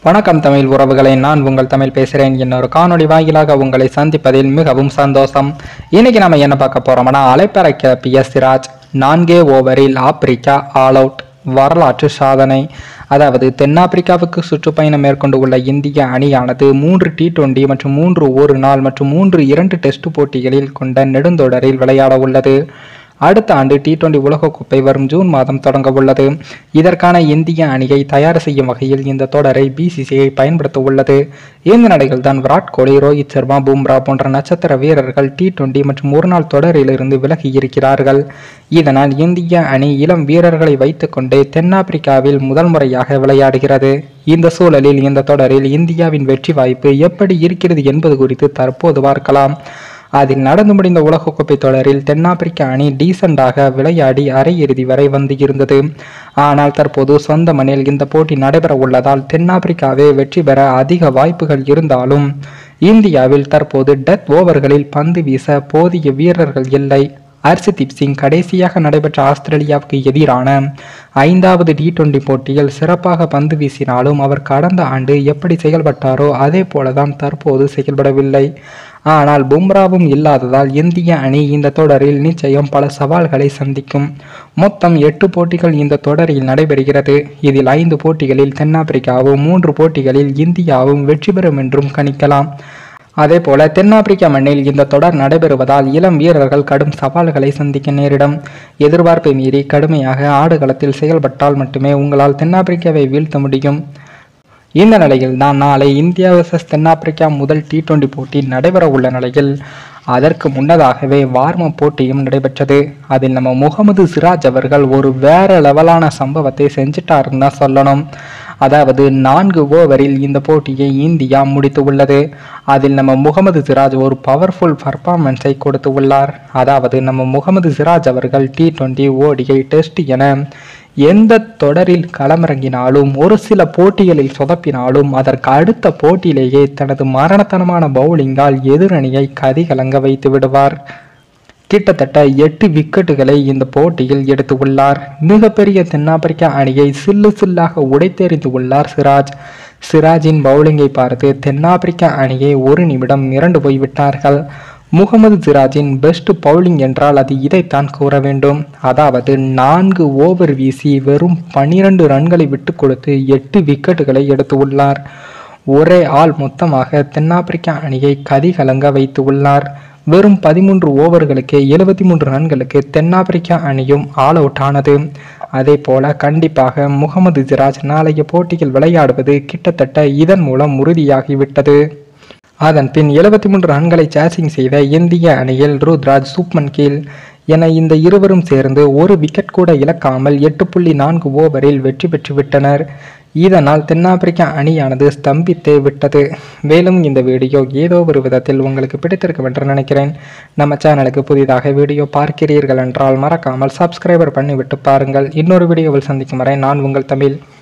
வணக்கம் தமிழ் உறவுகளை நான் உங்கள் தமிழ் பேசுகிறேன் இன்னொரு காணொளி வாயிலாக உங்களை சந்திப்பதில் மிகவும் சந்தோஷம் இன்னைக்கு நம்ம என்ன பார்க்க போறோம்னா அலைப்பறை கிளப்பிய சிராஜ் நான்கே ஓவரில் ஆப்பிரிக்கா ஆல் அவுட் வரலாற்று சாதனை அதாவது தென்னாப்பிரிக்காவுக்கு சுற்றுப்பயணம் மேற்கொண்டு உள்ள இந்திய அணியானது மூன்று டி டுவெண்டி மற்றும் மூன்று ஒரு நாள் மற்றும் மூன்று இரண்டு டெஸ்ட் போட்டிகளில் கொண்ட நெடுந்தொடரில் விளையாட உள்ளது அடுத்த ஆண்டு டி டுவெண்டி உலகக்கோப்பை வரும் ஜூன் மாதம் தொடங்க உள்ளது இதற்கான இந்திய அணியை தயார் செய்யும் வகையில் இந்த தொடரை பிசிசிஐ பயன்படுத்த உள்ளது இந்த நிலையில் தான் விராட் கோலி ரோஹித் சர்மா பும்ரா போன்ற நட்சத்திர வீரர்கள் டி டுவெண்டி மற்றும் ஒருநாள் தொடரிலிருந்து விலகி இருக்கிறார்கள் இதனால் இந்திய அணி இளம் வீரர்களை வைத்துக்கொண்டு தென்னாப்பிரிக்காவில் முதல் முறையாக விளையாடுகிறது இந்த சூழலில் இந்த தொடரில் இந்தியாவின் வெற்றி வாய்ப்பு எப்படி இருக்கிறது என்பது குறித்து தற்போது பார்க்கலாம் அதில் நடந்து முடிந்த உலகக்கோப்பை தொடரில் தென்னாப்பிரிக்க அணி டீசெண்டாக விளையாடி அரையிறுதி வரை வந்து இருந்தது ஆனால் தற்போது சொந்த மண்ணில் இந்த போட்டி நடைபெற உள்ளதால் தென்னாப்பிரிக்காவே வெற்றி பெற அதிக வாய்ப்புகள் இருந்தாலும் இந்தியாவில் தற்போது டெத் ஓவர்களில் பந்து வீச போதிய வீரர்கள் இல்லை ஹர்ஷதீப் சிங் கடைசியாக நடைபெற்ற ஆஸ்திரேலியாவுக்கு எதிரான ஐந்தாவது டி டுவெண்டி போட்டியில் சிறப்பாக பந்து வீசினாலும் அவர் கடந்த ஆண்டு எப்படி செயல்பட்டாரோ அதே போலதான் தற்போது செயல்படவில்லை ஆனால் பும்ராவும் இல்லாததால் இந்திய அணி இந்த தொடரில் நிச்சயம் பல சவால்களை சந்திக்கும் மொத்தம் எட்டு போட்டிகள் இந்த தொடரில் நடைபெறுகிறது இதில் ஐந்து போட்டிகளில் தென்னாப்பிரிக்காவும் மூன்று போட்டிகளில் இந்தியாவும் வெற்றி பெறும் என்றும் கணிக்கலாம் அதே போல தென்னாப்பிரிக்க மண்ணில் இந்த தொடர் நடைபெறுவதால் இளம் வீரர்கள் கடும் சவால்களை சந்திக்க நேரிடும் எதிர்பார்ப்பை மீறி கடுமையாக ஆடுகளத்தில் செயல்பட்டால் மட்டுமே உங்களால் தென்னாப்பிரிக்காவை வீழ்த்த முடியும் இந்த நிலையில் தான் நாளை இந்தியா வர்சஸ் தென்னாப்பிரிக்கா முதல் டி டுவெண்டி போட்டி நடைபெற உள்ள நிலையில் அதற்கு முன்னதாகவே வார்ம போட்டியும் நடைபெற்றது அதில் நம்ம முகமது சிராஜ் அவர்கள் ஒரு வேற லெவலான சம்பவத்தை செஞ்சிட்டாருன்னு தான் சொல்லணும் அதாவது நான்கு ஓவரில் இந்த போட்டியை இந்தியா முடித்து உள்ளது அதில் நம்ம முகமது சிராஜ் ஒரு பவர்ஃபுல் பர்ஃபார்மன்ஸை கொடுத்து உள்ளார் அதாவது நம்ம முகமது சிராஜ் அவர்கள் டி டுவெண்ட்டி ஓடிஐ டெஸ்ட் என எந்த தொடரில் களமிறங்கினாலும் ஒரு சில போட்டிகளில் சொதப்பினாலும் அதற்கு அடுத்த போட்டியிலேயே தனது மரணத்தனமான பவுலிங்கால் எதிரணியை கதிகலங்க வைத்து விடுவார் கிட்டத்தட்ட எட்டு விக்கெட்டுகளை இந்த போட்டியில் எடுத்து உள்ளார் மிகப்பெரிய தென்னாப்பிரிக்கா அணியை சில்லு சில்லாக உடைத்தெறிந்து உள்ளார் சிராஜ் சிராஜின் பவுலிங்கை பார்த்து தென்னாப்பிரிக்கா அணியை ஒரு நிமிடம் மிரண்டு போய்விட்டார்கள் முகமது சிராஜின் பெஸ்ட் பவுலிங் என்றால் அது இதைத்தான் கூற வேண்டும் அதாவது நான்கு ஓவர் வீசி வெறும் பன்னிரண்டு ரன்களை விட்டு கொடுத்து எட்டு விக்கெட்டுகளை எடுத்து உள்ளார் ஒரே ஆள் மொத்தமாக தென்னாப்பிரிக்கா அணியை கதிகலங்க வைத்து உள்ளார் வெறும் பதிமூன்று ஓவர்களுக்கு எழுபத்தி மூன்று ரன்களுக்கு தென்னாப்பிரிக்கா அணியும் ஆல் அவுட் ஆனது அதே போல கண்டிப்பாக முகமது சிராஜ் நாளைய போட்டியில் விளையாடுவது கிட்டத்தட்ட இதன் மூலம் உறுதியாகிவிட்டது அதன் பின் எழுபத்தி மூன்று ரன்களை சேசிங் செய்த இந்திய அணியில் ருத்ராஜ் சூப்மன் கீல் என இந்த இருவரும் சேர்ந்து ஒரு விக்கெட் கூட இழக்காமல் எட்டு புள்ளி நான்கு ஓவரில் வெற்றி பெற்று விட்டனர் இதனால் தென்னாப்பிரிக்கா அணியானது ஸ்தம்பித்தே விட்டது மேலும் இந்த வீடியோ ஏதோ ஒரு விதத்தில் உங்களுக்கு பிடித்திருக்கும் என்று நினைக்கிறேன் நம்ம சேனலுக்கு புதிதாக வீடியோ பார்க்கிறீர்கள் என்றால் மறக்காமல் சப்ஸ்கிரைபர் பண்ணிவிட்டு பாருங்கள் இன்னொரு வீடியோவில் சந்திக்கும் வரை நான் உங்கள் தமிழ்